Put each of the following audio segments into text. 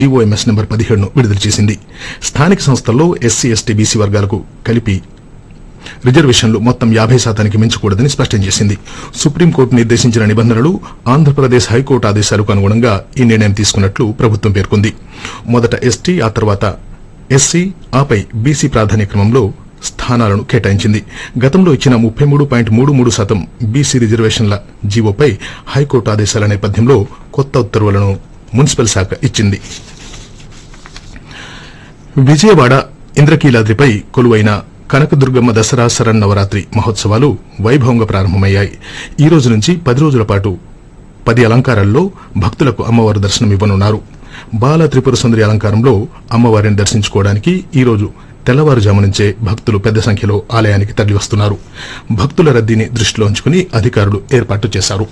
ఈఓఎంఎస్ number పదిహేడును విడుదల చేసింది స్థానిక సంస్థల్లో ఎస్సీ ఎస్టీ బీసీ వర్గాలకు కలిపి రిజర్వేషన్లు మొత్తం యాభై శాతానికి మించకూడదని స్పష్టం చేసింది సుప్రీంకోర్టు నిర్దేశించిన నిబంధనలు ఆంధ్రప్రదేశ్ హైకోర్టు ఆదేశాలకు అనుగుణంగా ఈ నిర్ణయం తీసుకున్నట్లు ప్రభుత్వం పేర్కొంది మొదట ఎస్టీ ఆ తర్వాత ఎస్సీ ఆపై బీసీ ప్రాధాన్య క్రమంలో స్థానాలను కేటాయించింది గతంలో ఇచ్చిన ముప్పై మూడు పాయింట్ మూడు మూడు శాతం బీసీ రిజర్వేషన్ల జీవోపై హైకోర్టు ఆదేశాల నేపథ్యంలో కొత్త ఉత్తర్వులను మున్సిపల్ శాఖ ఇచ్చింది విజయవాడ ఇంద్రకీలాద్రిపై కొలువైన కనకదుర్గమ్మ దసరా శరన్నవరాత్రి మహోత్సవాలు వైభవంగా ప్రారంభమయ్యాయి ఈ రోజు నుంచి పది రోజుల పాటు పది అలంకారాల్లో భక్తులకు అమ్మవారు దర్శనమివ్వనున్నారు బాల త్రిపుర సుందరి అలంకారంలో అమ్మవారిని దర్శించుకోవడానికి ఈ రోజు తెల్లవారుజాము నుంచే భక్తులు పెద్ద సంఖ్యలో ఆలయానికి తరలివస్తున్నారు భక్తుల రద్దీని దృష్టిలో ఉంచుకుని అధికారులు ఏర్పాటు చేశారు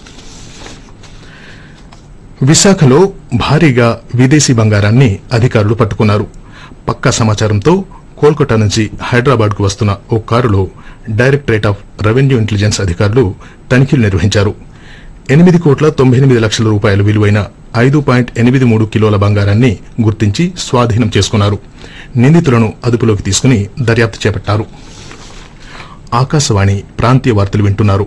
విశాఖలో భారీగా విదేశీ బంగారాన్ని అధికారులు పట్టుకున్నారు పక్కా సమాచారంతో కోల్కతా నుంచి హైదరాబాద్ కు వస్తున్న ఓ కారులో డైరెక్టరేట్ ఆఫ్ రెవెన్యూ ఇంటెలిజెన్స్ అధికారులు తనిఖీలు నిర్వహించారు ఎనిమిది కోట్ల తొంభై ఎనిమిది లక్షల రూపాయల విలువైన ఐదు పాయింట్ ఎనిమిది మూడు కిలోల బంగారాన్ని గుర్తించి స్వాధీనం చేసుకున్నారు నిందితులను అదుపులోకి తీసుకుని దర్యాప్తు చేపట్టారు ఆకాశవాణి ప్రాంతీయ వార్తలు వింటున్నారు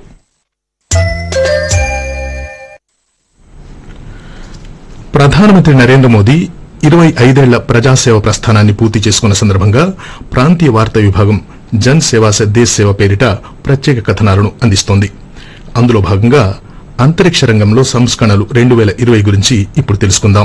ప్రధానమంత్రి నరేంద్ర మోదీ ఇరవై ఐదేళ్ల ప్రజాసేవ ప్రస్థానాన్ని పూర్తి చేసుకున్న సందర్భంగా ప్రాంతీయ వార్తా విభాగం జన్ సేవా సే దేశ్ సేవ పేరిట ప్రత్యేక కథనాలను అందిస్తోంది అందులో భాగంగా అంతరిక్ష రంగంలో సంస్కరణలు రెండు వేల ఇరవై గురించి ఇప్పుడు తెలుసుకుందాం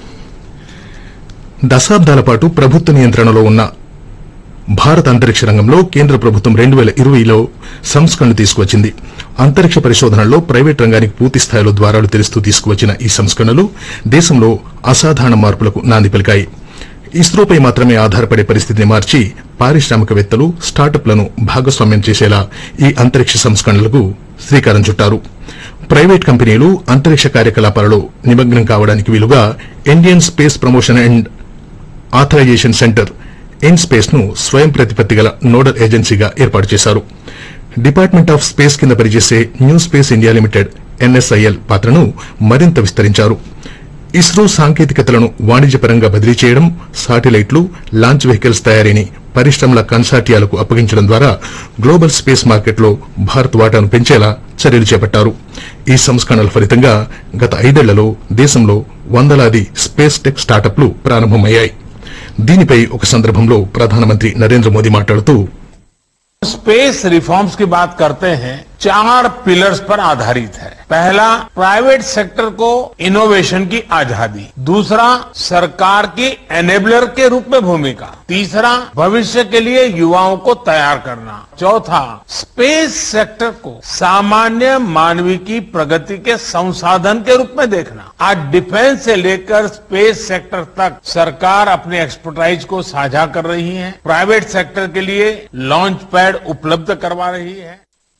దశాబ్దాల పాటు ప్రభుత్వ నియంత్రణలో ఉన్న భారత అంతరిక్ష రంగంలో కేంద్ర ప్రభుత్వం రెండు వేల ఇరవైలో సంస్కరణలు తీసుకువచ్చింది అంతరిక్ష పరిశోధనల్లో ప్రైవేట్ రంగానికి పూర్తి స్థాయిలో ద్వారాలు తెరుస్తూ తీసుకువచ్చిన ఈ సంస్కరణలు దేశంలో అసాధారణ మార్పులకు నాంది పలికాయి ఇస్రోపై మాత్రమే ఆధారపడే పరిస్థితిని మార్చి పారిశ్రామికవేత్తలు స్టార్టప్లను భాగస్వామ్యం చేసేలా ఈ అంతరిక్ష సంస్కరణలకు శ్రీకారం చుట్టారు ప్రైవేట్ కంపెనీలు అంతరిక్ష కార్యకలాపాలలో నిమగ్నం కావడానికి వీలుగా Indian space promotion and authorisation centre in space ను స్వయం ప్రతిపత్తి గల నోడల్ ఏజెన్సీగా ఏర్పాటు చేశారు డిపార్ట్మెంట్ ఆఫ్ స్పేస్ కింద పనిచేసే New Space India Limited NSIL పాత్రను మరింత విస్తరించారు ఇస్రో సాంకేతికతలను వాణిజ్యపరంగా బదిలీ చేయడం శాటిలైట్లు లాంచ్ వెహికల్స్ తయారీని పరిశ్రమల కన్సార్టియాలకు అప్పగించడం ద్వారా గ్లోబల్ స్పేస్ మార్కెట్లో భారత్ వాటాను పెంచేలా చర్యలు చేపట్టారు ఈ సంస్కరణల ఫలితంగా గత ఐదేళ్లలో దేశంలో వందలాది స్పేస్ టెక్ స్టార్టప్లు ప్రారంభమయ్యాయి దీనిపై ఒక సందర్భంలో ప్రధానమంత్రి నరేంద్ర మోదీ మాట్లాడుతూ स्पेस रिफॉर्म्स की बात करते हैं चार पिलर्स पर आधारित है पहला प्राइवेट सेक्टर को इनोवेशन की आजादी दूसरा सरकार की एनेबलर के रूप में भूमिका तीसरा भविष्य के लिए युवाओं को तैयार करना चौथा स्पेस सेक्टर को सामान्य मानवीय की प्रगति के संसाधन के रूप में देखना आज डिफेंस से लेकर स्पेस सेक्टर तक सरकार अपने एक्सपर्टाइज को साझा कर रही है प्राइवेट सेक्टर के लिए लॉन्च पैड उपलब्ध करवा रही है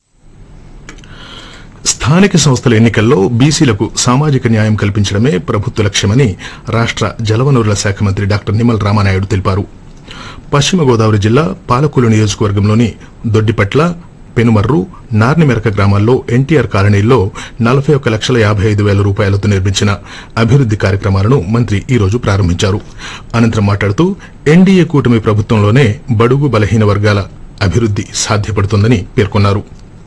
స్థానిక సంస్థల ఎన్నికల్లో బీసీలకు సామాజిక న్యాయం కల్పించడమే ప్రభుత్వ లక్ష్యమని రాష్ట జలవనరుల శాఖ మంత్రి డాక్టర్ నిమ్మల రామానాయుడు తెలిపారు పశ్చిమ గోదావరి జిల్లా పాలకులు నియోజకవర్గంలోని దొడ్డిపట్ల పెనుమర్రు నార్నిమెరక గ్రామాల్లో ఎన్టీఆర్ కాలనీల్లో నలభై ఒక్క లక్షల యాభై ఐదు వేల రూపాయలతో నిర్మించిన అభివృద్ది కార్యక్రమాలను మంత్రి ఈ రోజు ప్రారంభించారు అనంతరం మాట్లాడుతూ ఎన్డీఏ కూటమి ప్రభుత్వంలోనే బడుగు బలహీన వర్గాల అభివృద్ది సాధ్యపడుతుందని పేర్కొన్నారు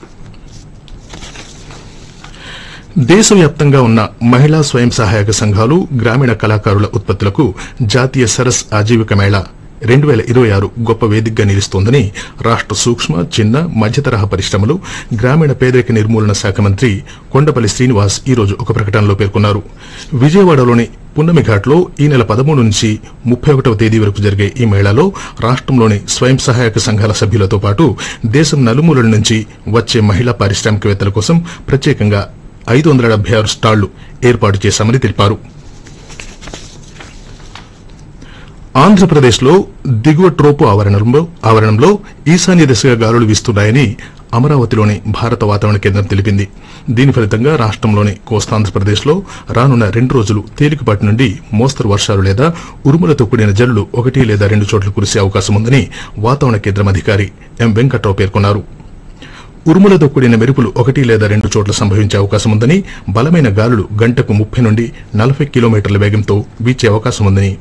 దేశవ్యాప్తంగా ఉన్న మహిళా స్వయం సహాయక సంఘాలు గ్రామీణ కళాకారుల ఉత్పత్తులకు జాతీయ సరస్ ఆజీవిక మేళా రెండు వేల ఇరవై ఆరు గొప్ప వేదికగా నిలుస్తోందని రాష్ట సూక్ష్మ చిన్న మధ్యతరహా పరిశ్రమలు గ్రామీణ పేదరిక నిర్మూలన శాఖ మంత్రి కొండపల్లి శ్రీనివాస్ ఈ రోజు ఒక ప్రకటనలో పేర్కొన్నారు విజయవాడలోని పున్నమిఘాట్లో ఈ నెల పదమూడు నుంచి ముప్పై ఒకటవ తేదీ వరకు జరిగే ఈ మేళాలో రాష్టంలోని స్వయం సహాయక సంఘాల సభ్యులతో పాటు దేశం నలుమూలల నుంచి వచ్చే మహిళా పారిశ్రామికవేత్తల కోసం ప్రత్యేకంగా ఐదు వందల డెబ్బై ఆరు స్టాళ్లు ఏర్పాటు చేశామని తెలిపారు ఆంధ్రప్రదేశ్లో దిగువ ట్రోపు ఆవరణంలో ఆవరణంలో ఈశాన్య దిశగా గాలులు వీస్తున్నాయని అమరావతిలోని భారత వాతావరణ కేంద్రం తెలిపింది దీని ఫలితంగా రాష్టంలోని కోస్తాంధ్రప్రదేశ్లో రానున్న రెండు రోజులు తేలికపాటి నుండి మోస్తరు వర్షాలు లేదా ఉరుములతో కూడిన జల్లులు ఒకటి లేదా రెండు చోట్ల కురిసే అవకాశం ఉందని వాతావరణ కేంద్రం అధికారి ఎం వెంకట్రావు పేర్కొన్నారు ఉరుములతో కూడిన మెరుపులు ఒకటి లేదా రెండు చోట్ల సంభవించే అవకాశం ఉందని బలమైన గాలులు గంటకు ముప్పై నుండి నలభై కిలోమీటర్ల వేగంతో వీచే అవకాశం ఉందని